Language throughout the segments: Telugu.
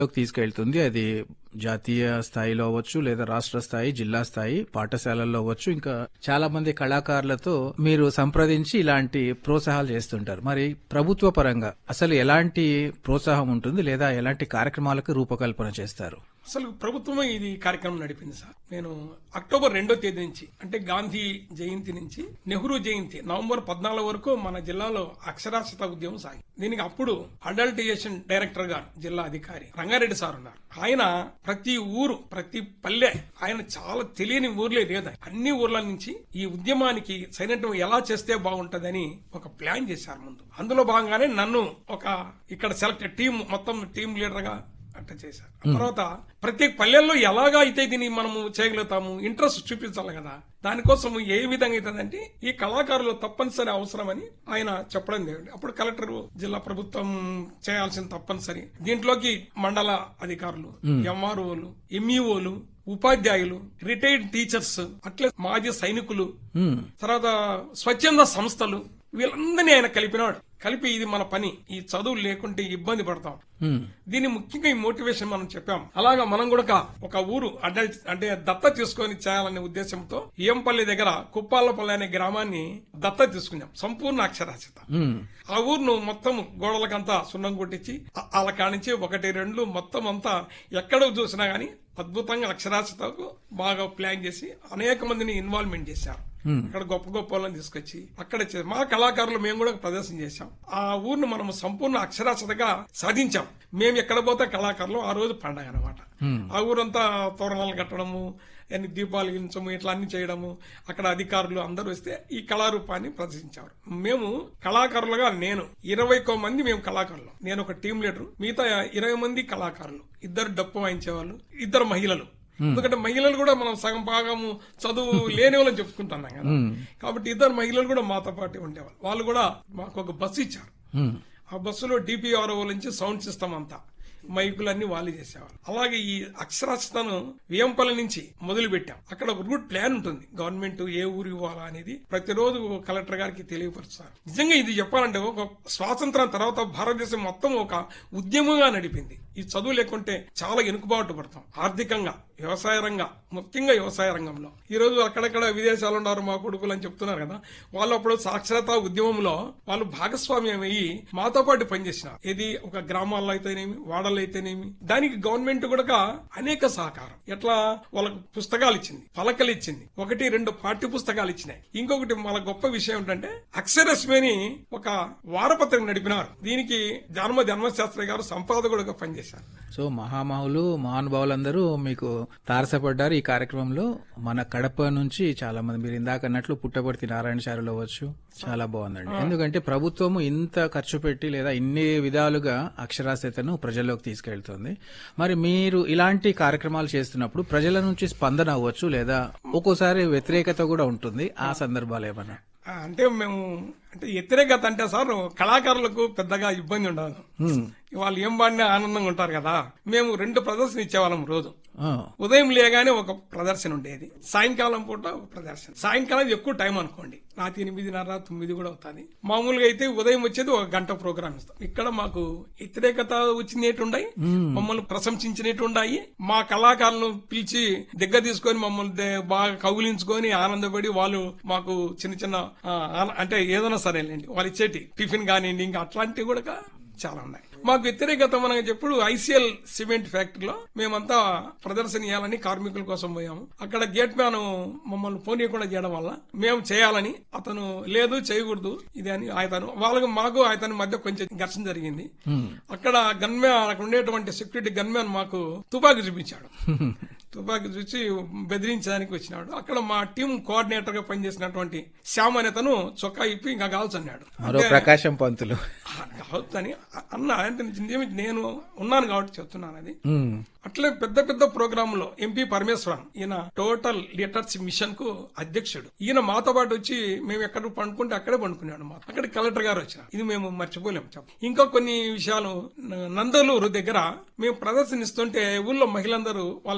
లోకి తీసుకెళ్తుంది అది జాతీయ స్థాయిలో అవ్వచ్చు లేదా రాష్ట్ర స్థాయి జిల్లా స్థాయి పాఠశాలల్లో అవ్వచ్చు ఇంకా చాలా మంది కళాకారులతో మీరు సంప్రదించి ఇలాంటి ప్రోత్సాహాలు చేస్తుంటారు మరి ప్రభుత్వ పరంగా అసలు ఎలాంటి ప్రోత్సాహం ఉంటుంది లేదా ఎలాంటి కార్యక్రమాలకు రూపకల్పన చేస్తారు అసలు ప్రభుత్వమే ఇది కార్యక్రమం నడిపింది సార్ నేను అక్టోబర్ రెండో తేదీ నుంచి అంటే గాంధీ జయంతి నుంచి నెహ్రూ జయంతి నవంబర్ పద్నాలుగు వరకు మన జిల్లాలో అక్షరాస్యత ఉద్యమం సాగింది దీనికి అప్పుడు అడల్టియేషన్ డైరెక్టర్ గారు జిల్లా అధికారి రంగారెడ్డి సార్ ఉన్నారు ఆయన ప్రతి ఊరు ప్రతి పల్లె ఆయన చాలా తెలియని ఊర్లే లేదు అన్ని ఊర్ల నుంచి ఈ ఉద్యమానికి సైనికం ఎలా చేస్తే బాగుంటదని ఒక ప్లాన్ చేశారు ముందు అందులో భాగంగానే నన్ను ఒక ఇక్కడ సెలెక్ట్ టీం మొత్తం టీం లీడర్ గా అట్లా చేశారు ఆ తర్వాత ప్రతి పల్లెల్లో ఎలాగా అయితే దీన్ని మనము చేయగలుగుతాము ఇంట్రెస్ట్ చూపించాలి కదా దానికోసం ఏ విధంగా అవుతుందంటే ఈ కళాకారులు తప్పనిసరి అవసరమని ఆయన చెప్పడం జరిగింది అప్పుడు కలెక్టర్ జిల్లా ప్రభుత్వం చేయాల్సిన తప్పనిసరి దీంట్లోకి మండల అధికారులు ఎంఆర్ఓలు ఎంఈఓలు ఉపాధ్యాయులు రిటైర్డ్ టీచర్స్ అట్లే మాజీ సైనికులు హ్మ్. తర్వాత స్వచ్ఛంద సంస్థలు వీళ్ళందరినీ ఆయన కలిపినాడు కలిపి ఇది మన పని ఈ చదువు లేకుంటే ఇబ్బంది పడతాం హ్మ్. దీన్ని ముఖ్యంగా ఈ మోటివేషన్ మనం చెప్పాం అలాగా మనం కూడా ఒక- ఒక ఊరు అడల్ట్ అంటే దత్త తీసుకొని చేయాలనే ఉద్దేశంతో ఏంపల్లి దగ్గర కుప్పాలపల్లి అనే గ్రామాన్ని దత్త తీసుకున్నాం సంపూర్ణ అక్షరాస్యత హ్మ్. ఆ ఊరును మొత్తం గోడలకంతా సున్నం కొట్టించి ఆ- వాళ్ళ కానించి ఒకటి రెండు మొత్తం అంతా ఎక్కడ చూసినా గానీ అద్భుతంగా అక్షరాస్యతకు బాగా ప్లాన్ చేసి అనేక మందిని ఇన్వాల్వ్మెంట్ చేశారు అక్కడ గొప్ప గొప్ప వాళ్ళని తీసుకొచ్చి అక్కడ చే- మా కళాకారులు మేము కూడా ప్రదర్శన చేశాం ఆ ఊరిని మనం సంపూర్ణ అక్షరాస్యతగా సాధించాం మేము ఎక్కడ పోతే కళాకారులు ఆ రోజు పండగ అనమాట ఆ ఊరంతా తోరణాలు కట్టడము అన్ని దీపాలు వెలిగించము ఇట్లా అన్ని చేయడము అక్కడ అధికారులు అందరూ వస్తే ఈ కళారూపాన్ని ప్రదర్శించారు మేము కళాకారులుగా నేను ఇరవై మంది మేము కళాకారులు నేను ఒక టీం లీడర్ మిగతా ఇరవై మంది కళాకారులు ఇద్దరు డప్పు వాయించేవాళ్ళు ఇద్దరు మహిళలు ఎందుకంటే మహిళలు కూడా మనం సగం భాగము చదువు లేని వాళ్ళని చెప్పుకుంటున్నాం కదా కాబట్టి ఇద్దరు మహిళలు కూడా మాతో పాటు ఉండేవాళ్ళు వాళ్ళు కూడా మాకు ఒక బస్సు ఇచ్చారు హ్మ్. ఆ బస్సులో డిపిఆర్ఓ నుంచి సౌండ్ సిస్టమ్ అంతా మైకులన్నీ వాళ్ళు చేసేవాళ్ళు అలాగే ఈ అక్షరాస్యతను వేంపల్లి నుంచి మొదలు పెట్టాం అక్కడ ఒక రూట్ ప్లాన్ ఉంటుంది గవర్నమెంట్ ఏ ఊరు ఇవ్వాలా అనేది ప్రతిరోజు కలెక్టర్ గారికి తెలియపరుస్తారు నిజంగా ఇది చెప్పాలంటే ఒక స్వాతంత్రం తర్వాత భారతదేశం మొత్తం ఒక ఉద్యమంగా నడిపింది ఈ చదువు లేకుంటే చాలా వెనుకబాటు పడతాం ఆర్థికంగా వ్యవసాయ రంగం ముఖ్యంగా వ్యవసాయ రంగంలో ఈ రోజు అక్కడక్కడ విదేశాలు ఉన్నారు మా కొడుకులు అని చెప్తున్నారు కదా వాళ్ళు అప్పుడు సాక్షరతా ఉద్యమంలో వాళ్ళు భాగస్వామ్యం అయ్యి మాతో పాటు పనిచేసినారు ఇది ఒక గ్రామాల్లో అయితేనేమి వాడల్లో అయితేనేమి దానికి గవర్నమెంట్ కూడా అనేక సహకారం ఎట్లా వాళ్ళకు పుస్తకాలు ఇచ్చింది పలకలు ఇచ్చింది ఒకటి రెండు పాఠ్య పుస్తకాలు ఇచ్చినాయి ఇంకొకటి మన గొప్ప విషయం ఏంటంటే అక్షరశ్మిని ఒక వారపత్రిక నడిపినారు దీనికి జన్మ ధర్మశాస్త్రి గారు సంపాదకుడుగా పనిచేశారు సో మహామహులు మహానుభావులందరూ మీకు తారసపడ్డారు ఈ కార్యక్రమంలో మన కడప నుంచి చాలా మంది మీరు ఇందాక అన్నట్లు పుట్టపర్తి నారాయణ చారులు అవ్వచ్చు చాలా బాగుందండి ఎందుకంటే ప్రభుత్వము ఇంత ఖర్చు పెట్టి లేదా ఇన్ని విధాలుగా అక్షరాస్యతను ప్రజల్లోకి తీసుకెళ్తుంది మరి మీరు ఇలాంటి కార్యక్రమాలు చేస్తున్నప్పుడు ప్రజల నుంచి స్పందన అవ్వచ్చు లేదా ఒక్కోసారి వ్యతిరేకత కూడా ఉంటుంది ఆ సందర్భాలు ఏమన్నా ఆ, అంటే మేము అంటే వ్యతిరేకత అంటే సార్ కళాకారులకు పెద్దగా ఇబ్బంది ఉండదు వాళ్ళు ఏం పాడినా ఆనందంగా ఉంటారు కదా మేము రెండు ప్రదర్శన ఇచ్చేవాళ్ళం రోజు ఆ, ఉదయం లేగానే ఒక ప్రదర్శన ఉండేది సాయంకాలం పూట ఒక ప్రదర్శన సాయంకాలం ఎక్కువ టైం అనుకోండి రాత్రి ఎనిమిదిన్నర తొమ్మిది కూడా అవుతుంది మామూలుగా అయితే ఉదయం వచ్చేది ఒక గంట ప్రోగ్రామ్ ఇస్తాం ఇక్కడ మాకు వ్యతిరేకత వచ్చినట్టు ఉన్నాయి మమ్మల్ని ప్రశంసించినట్టు ఉన్నాయి మా కళాకారులను పిలిచి దగ్గర తీసుకొని మమ్మల్ని దే- బాగా కౌగిలించుకొని ఆనందపడి వాళ్ళు మాకు చిన్న చిన్న ఆ, ఆన- అంటే ఏదైనా సరేలేండి వాళ్ళు ఇచ్చేటి టిఫిన్ కానివ్వండి ఇంకా అట్లాంటివి కూడా చాలా ఉన్నాయి మాకు వ్యతిరేకత మనం చెప్పుడు ఐసీఎల్ సిమెంట్ ఫ్యాక్టరీలో మేమంతా ప్రదర్శన చేయాలని కార్మికుల కోసం పోయాము అక్కడ గేట్ మ్యాన్ మమ్మల్ని పోనీయకుండా చేయడం వల్ల మేము చేయాలని అతను లేదు చేయకూడదు ఇది అని అతను వాళ్ళకి మాకు అతని మధ్య కొంచెం ఘర్షణ జరిగింది అక్కడ గన్మ్యాన్ అక్కడ ఉండేటువంటి సెక్యూరిటీ గన్మ్యాన్ మాకు తుపాకీ చూపించాడు తుపాకీ చూసి బెదిరించడానికి వచ్చినాడు అక్కడ మా టీం కోఆర్డినేటర్ గా పనిచేసినటువంటి శ్యామ్ అనే అతను చొక్కా ఇప్పి ఇంకా కావచ్చు అన్నాడు మరో ప్రకాశం పంతులు కావచ్చు అని అన్న అంటే నిజమే నేను ఉన్నాను కాబట్టి చెప్తున్నాను అది ఉమ్, అట్లే పెద్ద పెద్ద ప్రోగ్రామ్ లో ఎంపీ పరమేశ్వరన్ ఈయన టోటల్ లీటర్స్ మిషన్ కు అధ్యక్షుడు ఈయన మాతో పాటు వచ్చి మేము ఎక్కడ పండుకుంటే అక్కడే పండుకున్నాడు మా అక్కడ కలెక్టర్ గారు వచ్చిన ఇది మేము మర్చిపోలేము చెప్ప ఇంకా కొన్ని విషయాలు న- నందలూరు దగ్గర మేము ప్రదర్శనిస్తుంటే ఊళ్ళో మహిళలందరూ వాళ్ళ చీరలు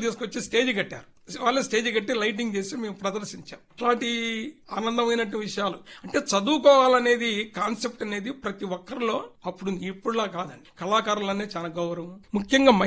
తీసుకొచ్చి స్టేజ్ కట్టారు వాళ్ళే స్టేజ్ కట్టి లైటింగ్ చేసి మేము ప్రదర్శించాం అట్లాంటి ఆనందమైనటువంటి విషయాలు అంటే చదువుకోవాలనేది కాన్సెప్ట్ అనేది ప్రతి ఒక్కరిలో అప్పుడు ఇప్పుడులా కాదండి కళాకారులు అనేది చాలా గౌరవం ముఖ్యంగా